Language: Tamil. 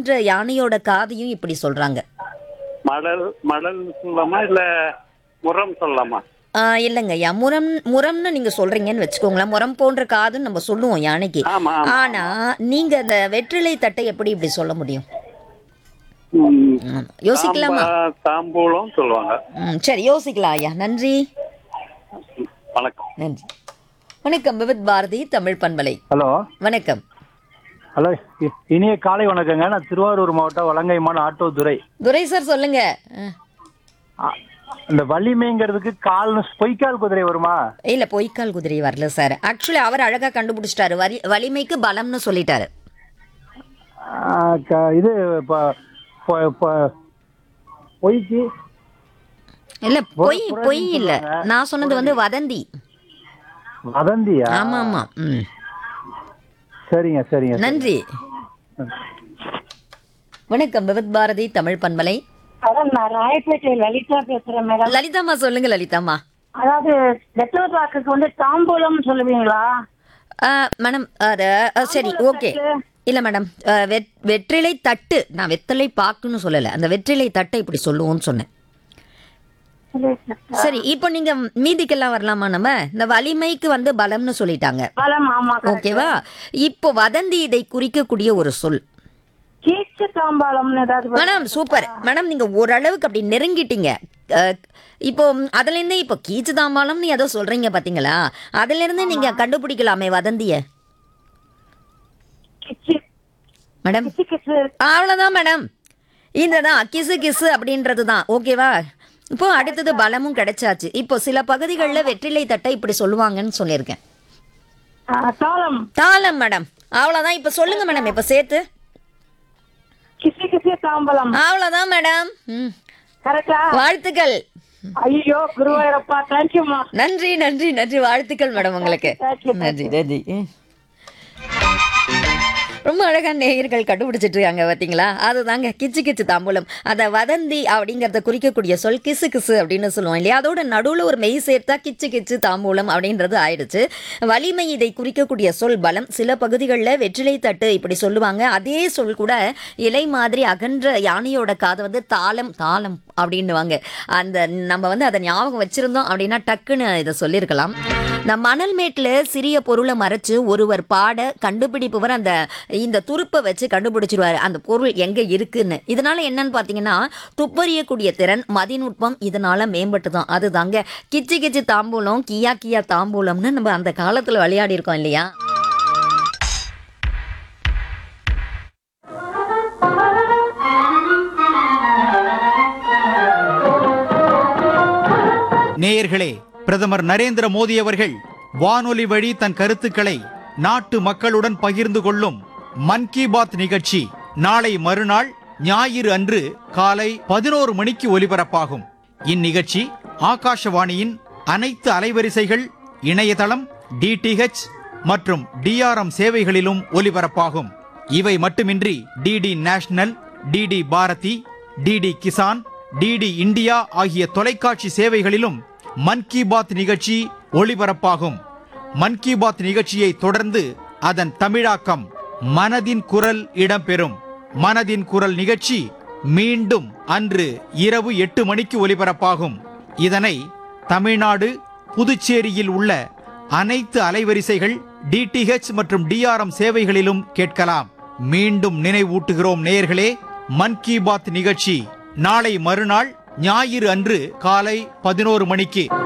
அகன்ற யானையோட காதையும் இப்படி சொல்றாங்க மடல் மடல் சொல்லலாமா இல்ல முரம் சொல்லலாமா ஆ, இல்லைங்க ஐயா முரம் முரம்னு நீங்க சொல்றீங்கன்னு வச்சுக்கோங்களேன் முரம் போன்ற காதுன்னு நம்ம சொல்லுவோம் யானைக்கு ஆமா ஆமா ஆனா நீங்க அந்த வெற்றிலை தட்டை எப்படி இப்படி சொல்ல முடியும் ம், ம், யோசிக்கலாமா தாம்பா- தாம்பூலம் சொல்லுவாங்க ம், சரி யோசிக்கலாம் ஐயா நன்றி வணக்கம் நன்றி வணக்கம் விவித் பாரதி தமிழ் பண்பலை ஹலோ வணக்கம் ஹலோ இ- இனிய காலை வணக்கங்க நான் திருவாரூர் மாவட்டம் வலங்கைமான் ஆட்டோ துரை துரை சார் சொல்லுங்க ஆ. ஆ, இந்த வலிமைங்கிறதுக்கு கால்னு பொய்க்கால் குதிரை வருமா இல்ல பொய்க்கால் குதிரை வரல சார் ஆக்சுவலி அவர் அழகா கண்டுபிடிச்சிட்டாரு வலி வலிமைக்கு பலம்னு சொல்லிட்டாரு ஆ, க- இது ப- பொ- பொ- பொய்க்கு இல்ல பொய் புரளி பொய் இல்ல சொல்லுவாங்க. நான் சொன்னது வந்து வதந்தி வதந்தியா ஆமா ஆமா ம் சரிங்க சரிங்க நன்றி வணக்கம் விவித் பாரதி தமிழ் பண்பலை அதான் நான் ராயப்பேட்டை லலிதா பேசுறேன் மேடம் லலிதாம்மா சொல்லுங்க லலிதாம்மா அதாவது வெத்தலை பாக்குக்கு வந்து தாம்பூலம் சொல்லுவீங்களா ஆ, மேடம் அது ஆ, சரி ஓகே இல்ல மேடம் ஆ, வெட்- வெற்றிலை தட்டு நான் வெத்தலை பாக்குன்னு சொல்லல அந்த வெற்றிலை தட்டை இப்படி சொல்லுவோம்னு சொன்னேன் சரி இப்போ நீங்க மீதிக்கெல்லாம் வரலாமா நம்ம இந்த வலிமைக்கு வந்து பலம்னு சொல்லிட்டாங்க பலம் ஆமா ஓகேவா இப்போ வதந்தி இதை குறிக்கக்கூடிய ஒரு சொல் கீச்சு தாம்பாளம்னு ஏதாவது வரும். மேடம் சூப்பர் மேடம் நீங்க ஓரளவுக்கு அப்படி நெருங்கிட்டீங்க அஹ், இப்போ அதுல இருந்து இப்போ கீச்சு தாம்பாளம்னு ஏதோ சொல்றீங்க பாத்தீங்களா அதுல இருந்து நீங்க கண்டுபிடிக்கலாமே வதந்திய கிச்சு மேடம் கிச்சு கிச்சு அவ்வளவுதான் மேடம் இதுதான் கிசு கிசு அப்படின்றது தான் ஓகேவா இப்போ அடுத்தது பலமும் கிடைச்சாச்சு இப்போ சில பகுதிகளில் வெற்றிலை தட்டை இப்படி சொல்லுவாங்கன்னு சொல்லியிருக்கேன் ஆ, தாளம் தாளம் மேடம் அவ்வளோதான் இப்போ சொல்லுங்க மேடம் இப்போ சேர்த்து கிசு கிசு தாம்பலம் அவ்வளோதான் மேடம் ம் கரெக்டா வாழ்த்துக்கள் ஐயோ குருவாயூரப்பா தேங்க்யூமா நன்றி நன்றி நன்றி வாழ்த்துக்கள் மேடம் உங்களுக்கு Thank you, நன்றி நன்றி ரொம்ப அழகான நேயர்கள் கண்டுபிடிச்சிட்டு இருக்காங்க பார்த்தீங்களா அதுதாங்க கிச்சு கிச்சு தாம்பூலம் அதை வதந்தி அப்படிங்கிறத குறிக்கக்கூடிய சொல் கிசு கிசு அப்படின்னு சொல்லுவோம் இல்லையா அதோட நடுவில் ஒரு மெய் சேர்த்தா கிச்சு கிச்சு தாம்பூலம் அப்படின்றது ஆயிடுச்சு வலிமை இதை குறிக்கக்கூடிய சொல் பலம் சில பகுதிகளில் வெற்றிலை தட்டு இப்படி சொல்லுவாங்க அதே சொல் கூட இலை மாதிரி அகன்ற யானையோட காதை வந்து தாளம் தாளம் அப்படின்னுவாங்க அந்த நம்ம வந்து அதை ஞாபகம் வச்சிருந்தோம் அப்படின்னா டக்குன்னு இதை சொல்லியிருக்கலாம் இந்த மணல் மேட்டில் சிறிய பொருளை மறைச்சு ஒருவர் பாட கண்டுபிடிப்பவர் அந்த இந்த துருப்பை வச்சு கண்டுபிடிச்சிருவாரு அந்த பொருள் எங்க இருக்குன்னு இதனால என்னன்னு பார்த்தீங்கன்னா துப்பறியக்கூடிய திறன் மதிநுட்பம் இதனால மேம்பட்டு தான் அதுதாங்க கிச்சு கிச்சு தாம்பூலம் கியா கியா தாம்பூலம்னு நம்ம அந்த காலத்தில் விளையாடி இருக்கோம் இல்லையா நேயர்களே பிரதமர் நரேந்திர மோடி அவர்கள் வானொலி வழி தன் கருத்துக்களை நாட்டு மக்களுடன் பகிர்ந்து கொள்ளும் மன் கி பாத் நிகழ்ச்சி நாளை மறுநாள் ஞாயிறு அன்று காலை பதினோரு மணிக்கு ஒலிபரப்பாகும் இந்நிகழ்ச்சி ஆகாஷவாணியின் அனைத்து அலைவரிசைகள் இணையதளம் டிடிஹெச் மற்றும் டிஆர்எம் சேவைகளிலும் ஒலிபரப்பாகும் இவை மட்டுமின்றி DD national DD Bharati DD Kisan DD India ஆகிய தொலைக்காட்சி சேவைகளிலும் மன் கி பாத் நிகழ்ச்சி ஒளிபரப்பாகும் மன் கி பாத் நிகழ்ச்சியை தொடர்ந்து அதன் தமிழாக்கம் மனதின் குரல் இடம்பெறும் மனதின் குரல் நிகழ்ச்சி மீண்டும் அன்று இரவு எட்டு மணிக்கு ஒலிபரப்பாகும் இதனை தமிழ்நாடு புதுச்சேரியில் உள்ள அனைத்து அலைவரிசைகள் டிடிஹெச் மற்றும் டிஆர்எம் சேவைகளிலும் கேட்கலாம் மீண்டும் நினைவூட்டுகிறோம் நேயர்களே மன் கி பாத் நிகழ்ச்சி நாளை மறுநாள் ஞாயிறு அன்று காலை பதினோரு மணிக்கு